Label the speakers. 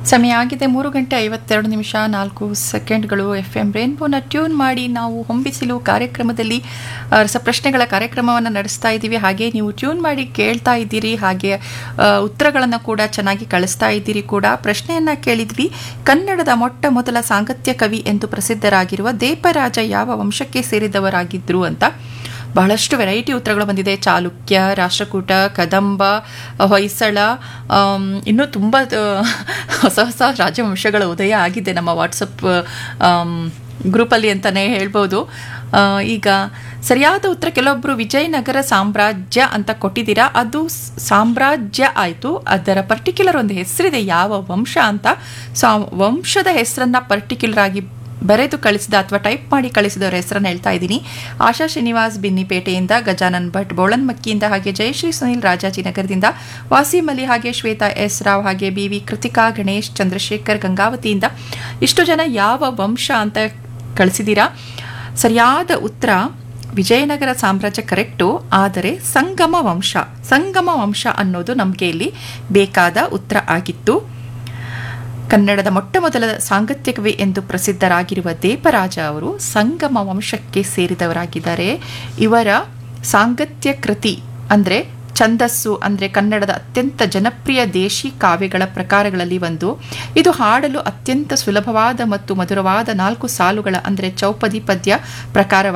Speaker 1: ಸಮಯ ಆಗಿದೆ ಮೂರು ಗಂಟೆ ಐವತ್ತೆರಡು ನಿಮಿಷ ನಾಲ್ಕು ಸೆಕೆಂಡ್ಗಳು ಎಫ್ ಎಂ ರೇನ್ಬೋನ ಟ್ಯೂನ್ ಮಾಡಿ ನಾವು ಹೊಂಬಿಸಿಲು ಕಾರ್ಯಕ್ರಮದಲ್ಲಿ ಆ, ರಸಪ್ರಶ್ನೆಗಳ ಕಾರ್ಯಕ್ರಮವನ್ನು ನಡೆಸ್ತಾ ಇದ್ದೀವಿ ಹಾಗೆ ನೀವು ಟ್ಯೂನ್ ಮಾಡಿ ಕೇಳ್ತಾ ಇದ್ದೀರಿ ಹಾಗೆ ಉತ್ತರಗಳನ್ನು ಕೂಡ ಚೆನ್ನಾಗಿ ಕಳಿಸ್ತಾ ಇದ್ದೀರಿ ಕೂಡ ಪ್ರಶ್ನೆಯನ್ನ ಕೇಳಿದ್ವಿ ಕನ್ನಡದ ಮೊಟ್ಟ ಮೊದಲ ಸಾಂಗತ್ಯ ಕವಿ ಎಂದು ಪ್ರಸಿದ್ಧರಾಗಿರುವ ದೇಪರಾಜ ಯಾವ ವಂಶಕ್ಕೆ ಸೇರಿದವರಾಗಿದ್ರು ಅಂತ ಬಹಳಷ್ಟು ವೆರೈಟಿ ಉತ್ತರಗಳು ಬಂದಿದೆ ಚಾಲುಕ್ಯ ರಾಷ್ಟ್ರಕೂಟ ಕದಂಬ ಹೊಯ್ಸಳ ಆಮ್, ಇನ್ನೂ ತುಂಬ ಆ, ಹೊಸ ಹೊಸ ರಾಜವಂಶಗಳ ಉದಯ ಆಗಿದೆ ನಮ್ಮ ವಾಟ್ಸಪ್ ಆಮ್, ಗ್ರೂಪಲ್ಲಿ ಅಂತಲೇ ಹೇಳ್ಬೋದು ಆ, ಈಗ ಸರಿಯಾದ ಉತ್ತರ ಕೆಲವೊಬ್ಬರು ವಿಜಯನಗರ ಸಾಮ್ರಾಜ್ಯ ಅಂತ ಕೊಟ್ಟಿದ್ದೀರಾ ಅದು ಸ್- ಸಾಮ್ರಾಜ್ಯ ಆಯಿತು ಅದರ ಪರ್ಟಿಕ್ಯುಲರ್ ಒಂದು ಹೆಸರಿದೆ ಯಾವ ವಂಶ ಅಂತ ಸೊ ಆ ವಂಶದ ಹೆಸರನ್ನ ಪರ್ಟಿಕ್ಯುಲರ್ ಆಗಿ ಬರೆದು ಕಳಿಸಿದ ಅಥವಾ ಟೈಪ್ ಮಾಡಿ ಕಳಿಸಿದವರ ಹೆಸರನ್ನು ಹೇಳ್ತಾ ಇದ್ದೀನಿ ಆಶಾ ಶ್ರೀನಿವಾಸ್ ಬಿನ್ನಿಪೇಟೆಯಿಂದ ಗಜಾನನ್ ಭಟ್ ಬೋಳನ್ಮಕ್ಕಿಯಿಂದ ಹಾಗೆ ಜಯಶ್ರೀ ಸುನಿಲ್ ರಾಜಾಜಿನಗರದಿಂದ ವಾಸಿಂ ಅಲಿ ಹಾಗೆ ಶ್ವೇತಾ ಎಸ್ ರಾವ್ ಹಾಗೆ ಬಿ ವಿ ಕೃತಿಕಾ ಗಣೇಶ್ ಚಂದ್ರಶೇಖರ್ ಗಂಗಾವತಿಯಿಂದ ಇಷ್ಟು ಜನ ಯಾವ ವಂಶ ಅಂತ ಕಳಿಸಿದ್ದೀರಾ ಸರಿಯಾದ ಉತ್ತರ ವಿಜಯನಗರ ಸಾಮ್ರಾಜ್ಯ ಕರೆಕ್ಟು ಆದರೆ ಸಂಗಮ ವಂಶ ಸಂಗಮ ವಂಶ ಅನ್ನೋದು ನಮಗೆ ಇಲ್ಲಿ ಬೇಕಾದ ಉತ್ತರ ಆಗಿತ್ತು ಕನ್ನಡದ ಮೊಟ್ಟ ಮೊದಲ ಸಾಂಗತ್ಯ ಕವಿ ಎಂದು ಪ್ರಸಿದ್ಧರಾಗಿರುವ ದೇಪರಾಜ ಅವರು ಸಂಗಮ ವಂಶಕ್ಕೆ ಸೇರಿದವರಾಗಿದ್ದಾರೆ ಇವರ ಸಾಂಗತ್ಯ ಕೃತಿ ಅಂದರೆ ಛಂದಸ್ಸು ಅಂದರೆ ಕನ್ನಡದ ಅತ್ಯಂತ ಜನಪ್ರಿಯ ದೇಶಿ ಕಾವ್ಯಗಳ ಪ್ರಕಾರಗಳಲ್ಲಿ ಒಂದು ಇದು ಹಾಡಲು ಅತ್ಯಂತ ಸುಲಭವಾದ ಮತ್ತು ಮಧುರವಾದ ನಾಲ್ಕು ಸಾಲುಗಳ ಅಂದರೆ ಚೌಪದಿ ಪದ್ಯ ಪ್ರಕಾರ